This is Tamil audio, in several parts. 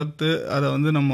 வளர்த்து அதை வந்து நம்ம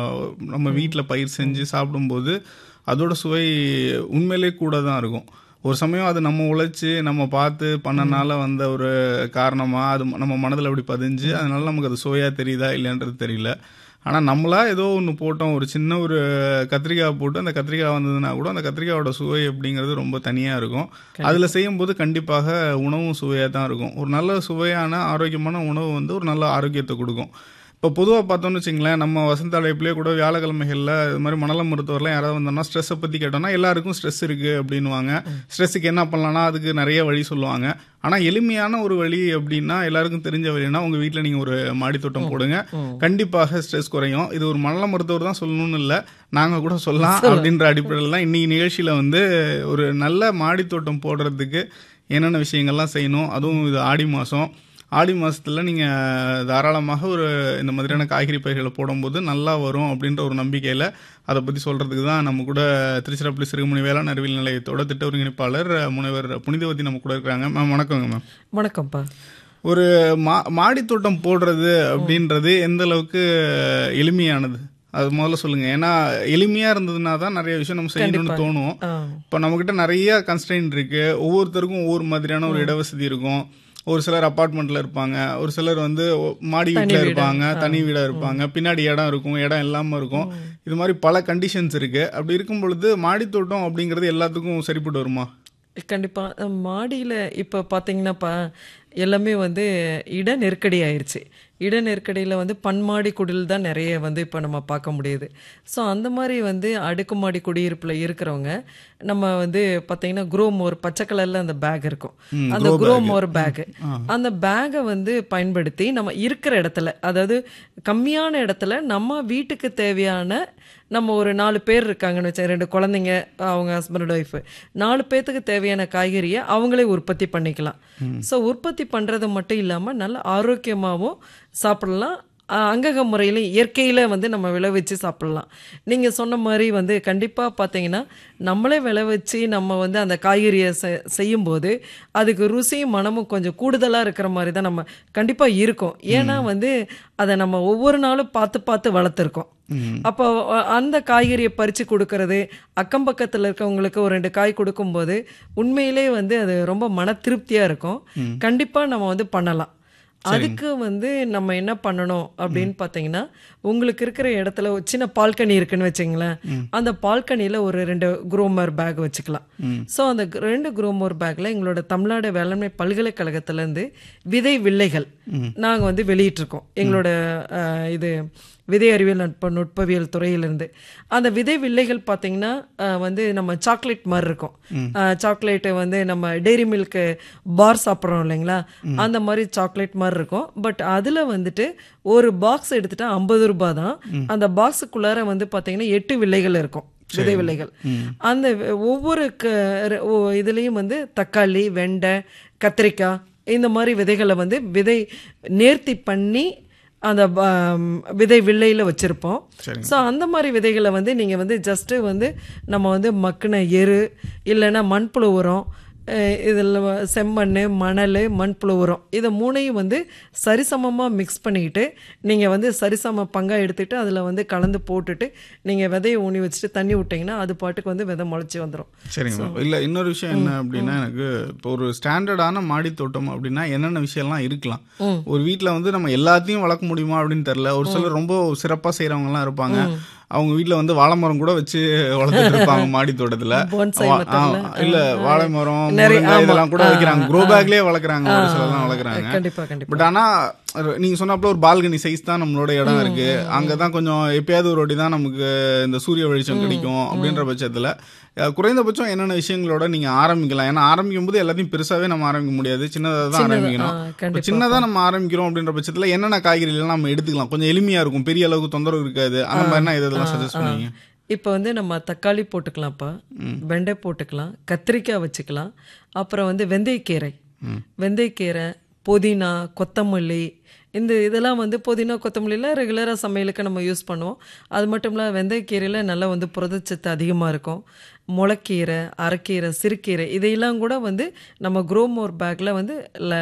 நம்ம வீட்டில் பயிர் செஞ்சு சாப்பிடும்போது அதோட சுவை உண்மையிலே கூட தான் இருக்கும் ஒரு சமயம் அது நம்ம உழைச்சி நம்ம பார்த்து பண்ணனால வந்த ஒரு காரணமாக அது நம்ம மனதில் அப்படி பதிஞ்சு அதனால நமக்கு அது சுவையாக தெரியுதா இல்லைன்றது தெரியல ஆனால் நம்மளா ஏதோ ஒன்று போட்டோம் ஒரு சின்ன ஒரு கத்திரிக்காய் போட்டு அந்த கத்திரிக்காய் வந்ததுன்னா கூட அந்த கத்திரிக்காயோட சுவை அப்படிங்கிறது ரொம்ப தனியாக இருக்கும் அதில் செய்யும்போது கண்டிப்பாக உணவும் சுவையாக தான் இருக்கும் ஒரு நல்ல சுவையான ஆரோக்கியமான உணவு வந்து ஒரு நல்ல ஆரோக்கியத்தை கொடுக்கும் இப்போ பொதுவாக பார்த்தோம்னு வச்சிங்களேன் நம்ம வசந்த அழைப்புலேயே கூட வியாழக்கிழமைகளில் இது மாதிரி மணல மருத்துவர்லாம் யாராவது வந்தோம்னா ஸ்ட்ரெஸ்ஸை பற்றி கேட்டோம்னா எல்லாருக்கும் ஸ்ட்ரெஸ் இருக்குது அப்படின்வாங்க ஸ்ட்ரெஸ்ஸுக்கு என்ன பண்ணலாம்னா அதுக்கு நிறைய வழி சொல்லுவாங்க ஆனால் எளிமையான ஒரு வழி அப்படின்னா எல்லாருக்கும் தெரிஞ்ச வழினா உங்கள் வீட்டில் நீங்கள் ஒரு மாடி தோட்டம் போடுங்க கண்டிப்பாக ஸ்ட்ரெஸ் குறையும் இது ஒரு மணல மருத்துவர் தான் சொல்லணும்னு இல்லை நாங்கள் கூட சொல்லலாம் அப்படின்ற அடிப்படையில் தான் இன்னைக்கு நிகழ்ச்சியில் வந்து ஒரு நல்ல மாடி தோட்டம் போடுறதுக்கு என்னென்ன விஷயங்கள்லாம் செய்யணும் அதுவும் இது ஆடி மாதம் ஆடி மாதத்தில் நீங்கள் தாராளமாக ஒரு இந்த மாதிரியான காய்கறி பயிர்களை போடும்போது நல்லா வரும் அப்படின்ற ஒரு நம்பிக்கையில் அதை பற்றி சொல்கிறதுக்கு தான் நம்ம கூட திருச்சிராப்பள்ளி சிறுமுனை வேளாண் அறிவியல் நிலையத்தோட திட்ட ஒருங்கிணைப்பாளர் முனைவர் புனிதவதி நம்ம கூட இருக்கிறாங்க மேம் வணக்கங்க மேம் வணக்கம்ப்பா ஒரு மா மாடி தோட்டம் போடுறது அப்படின்றது எந்த அளவுக்கு எளிமையானது அது முதல்ல சொல்லுங்க ஏன்னா எளிமையா இருந்ததுன்னா தான் நிறைய விஷயம் நம்ம செய்யணும்னு தோணும் ஆ. இப்போ நம்மகிட்ட நிறைய கன்ஸ்ட்ரெயின் இருக்கு ஒவ்வொருத்தருக்கும் ஒவ்வொரு மாதிரியான ஒரு இடவசதி இருக்கும் ஒரு சிலர் அபார்ட்மெண்ட்ல இருப்பாங்க ஒரு சிலர் வந்து மாடி வீட்டில் இருப்பாங்க தனி வீடா இருப்பாங்க பின்னாடி இடம் இருக்கும் இடம் இல்லாம இருக்கும் இது மாதிரி பல கண்டிஷன்ஸ் இருக்கு அப்படி இருக்கும் பொழுது மாடி தோட்டம் அப்படிங்கிறது எல்லாத்துக்கும் சரிப்பட்டு வருமா கண்டிப்பா மாடியில இப்ப பாத்தீங்கன்னாப்பா எல்லாமே வந்து இட நெருக்கடி ஆயிருச்சு இட நெருக்கடியில் வந்து பன்மாடி குடில் தான் நிறைய வந்து இப்போ நம்ம பார்க்க முடியுது ஸோ அந்த மாதிரி வந்து அடுக்குமாடி குடியிருப்பில் இருக்கிறவங்க நம்ம வந்து பார்த்தீங்கன்னா குரோமோர் பச்சை கலரில் அந்த பேக் இருக்கும் அந்த குரோமோர் பேக் அந்த பேக்கை வந்து பயன்படுத்தி நம்ம இருக்கிற இடத்துல அதாவது கம்மியான இடத்துல நம்ம வீட்டுக்கு தேவையான நம்ம ஒரு நாலு பேர் இருக்காங்கன்னு வச்சா ரெண்டு குழந்தைங்க அவங்க ஹஸ்பண்ட் ஒய்ஃபு நாலு பேர்த்துக்கு தேவையான காய்கறியை அவங்களே உற்பத்தி பண்ணிக்கலாம் ஸோ உற்பத்தி பண்ணுறது மட்டும் இல்லாமல் நல்ல ஆரோக்கியமாகவும் சாப்பிடலாம் அஹ் அங்கக முறையில் இயற்கையில் வந்து நம்ம விளைவிச்சு சாப்பிடலாம் நீங்கள் சொன்ன மாதிரி வந்து கண்டிப்பாக பார்த்தீங்கன்னா நம்மளே விளைவிச்சு நம்ம வந்து அந்த காய்கறியை செ செய்யும்போது அதுக்கு ருசியும் மனமும் கொஞ்சம் கூடுதலாக இருக்கிற மாதிரி தான் நம்ம கண்டிப்பாக இருக்கும் ஏன்னா வந்து அதை நம்ம ஒவ்வொரு நாளும் பார்த்து பார்த்து வளர்த்துருக்கோம் அப்போ அ- அந்த காய்கறியை பறித்து கொடுக்கறது அக்கம் பக்கத்தில் இருக்கவங்களுக்கு ஒரு ரெண்டு காய் கொடுக்கும்போது உண்மையிலே வந்து அது ரொம்ப மன திருப்தியாக இருக்கும் கண்டிப்பாக நம்ம வந்து பண்ணலாம் அதுக்கு வந்து நம்ம என்ன பண்ணணும் அப்படின்னு பார்த்தீங்கன்னா உங்களுக்கு இருக்கிற இடத்துல ஒரு சின்ன பால்கனி இருக்குன்னு வச்சுங்களேன் அந்த பால்கனியில் ஒரு ரெண்டு குரோமர் பேக் வச்சுக்கலாம் ஸோ அந்த க- ரெண்டு குரோமர் பேக்கில் எங்களோட தமிழ்நாடு வேளாண்மை பல்கலைக்கழகத்திலேருந்து விதை வில்லைகள் நாங்கள் வந்து வெளியிட்டிருக்கோம் எங்களோட அஹ், இது விதை அறிவியல் நட்ப நுட்பவியல் துறையிலிருந்து அந்த விதை வில்லைகள் பார்த்தீங்கன்னா அஹ், வந்து நம்ம சாக்லேட் மாதிரி இருக்கும் சாக்லேட்டு வந்து நம்ம டெய்ரி மில்க்கு பார் சாப்பிட்றோம் இல்லைங்களா அந்த மாதிரி சாக்லேட் மாதிரி இருக்கும் பட் அதில் வந்துட்டு ஒரு பாக்ஸ் எடுத்துட்டா ஐம்பது ரூபாய் தான் அந்த பாக்ஸுக்குள்ளார வந்து பார்த்தீங்கன்னா எட்டு வில்லைகள் இருக்கும் விதை வில்லைகள் அந்த ஒவ்வொரு க ர- ஓ- இதுலேயும் வந்து தக்காளி வெண்டை கத்திரிக்காய் இந்த மாதிரி விதைகளை வந்து விதை நேர்த்தி பண்ணி அந்த ப- ம், விதை வில்லையில் வச்சுருப்போம் ஸோ அந்த மாதிரி விதைகளை வந்து நீங்கள் வந்து ஜஸ்ட்டு வந்து நம்ம வந்து மக்கின எரு இல்லைன்னா மண்புழு உரம் இதில் செம்மண் மணல் மண்புழு உரம் இதை மூணையும் வந்து சரிசமமாக மிக்ஸ் பண்ணிக்கிட்டு நீங்கள் வந்து சரிசம பங்காக எடுத்துகிட்டு அதில் வந்து கலந்து போட்டுட்டு நீங்கள் விதையை ஊனி வச்சுட்டு தண்ணி விட்டிங்கன்னா அது பாட்டுக்கு வந்து விதை முளைச்சி வந்துடும் சரிங்க மேம் இல்லை இன்னொரு விஷயம் என்ன அப்படின்னா எனக்கு இப்போ ஒரு ஸ்டாண்டர்டான மாடி தோட்டம் அப்படின்னா என்னென்ன விஷயம்லாம் இருக்கலாம் ஒரு வீட்டில் வந்து நம்ம எல்லாத்தையும் வளர்க்க முடியுமா அப்படின்னு தெரில ஒரு சிலர் ரொம்ப சிறப்பாக செய்கிறவங்கலாம் இருப்பாங்க அவங்க வீட்டில் வந்து வாழை மரம் கூட வச்சு வளர்த்துட்டு இருப்பாங்க மாடி தோட்டத்தில் Bonsai வா- method ல. ஆ, இல்ல வாழை மரம் நிறைய- முருங்கை ஆமா. இதெல்லாம் கூட ஆ, வைக்கிறாங்க ஆ, க்ரோ ஆ. பேக்லயே வளர்க்குறாங்க ஒரு சிலர்லாம் வளர்க்குறாங்க கண்டிப்பாக கண்டிப்பாக பட் ஆனா அது நீங்க சொன்னாப்புல ஒரு பால்கனி சைஸ் தான் நம்மளோட இடம் இருக்கு அங்கதான் கொஞ்சம் எப்பயாவது ஒரு வாட்டி தான் நமக்கு இந்த சூரிய வெளிச்சம் கிடைக்கும் அப்படின்ற பட்சத்துல அஹ், குறைந்தபட்சம் என்னென்ன விஷயங்களோட நீங்க ஆரம்பிக்கலாம் ஏன்னா ஆரம்பிக்கும் போது எல்லாத்தையும் பெருசாவே நம்ம ஆரம்பிக்க முடியாது சின்னதா தான் ஆரம்பிக்கணும் ஆ, இப்ப கண்டிப்பா. சின்னதா நம்ம ஆரம்பிக்கிறோம் அப்படின்ற பட்சத்துல என்னென்ன காய்கறிகள் நம்ம எடுத்துக்கலாம் கொஞ்சம் எளிமையா இருக்கும் பெரிய அளவுக்கு தொந்தரவு இருக்காது அந்த மாதிரினா எது இதெல்லாம் சஜஸ்ட் பண்ணுவீங்க இப்போ வந்து நம்ம தக்காளி போட்டுக்கலாம்ப்பா வெண்டை போட்டுக்கலாம் கத்திரிக்காய் வச்சுக்கலாம் அப்புறம் வந்து வெந்தயக்கீரை வெந்தயக்கீரை புதினா கொத்தமல்லி இந்த இதெல்லாம் வந்து புதினா கொத்தமல்லியில் ரெகுலராக சமையலுக்கு நம்ம யூஸ் பண்ணுவோம் அது மட்டும் இல்லாமல் வெந்தயக்கீரையில் நல்லா வந்து புரதச்சத்து அதிகமாக இருக்கும் முளைக்கீரை அரைக்கீரை சிறுக்கீரை இதையெல்லாம் கூட வந்து நம்ம குரோமோர் பேக்கில் வந்து ல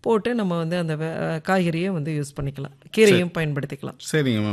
போட்டு நம்ம வந்து அந்த வே- காய்கறியை வந்து யூஸ் பண்ணிக்கலாம் கீரையும் பயன்படுத்திக்கலாம் சரிங்க மேம்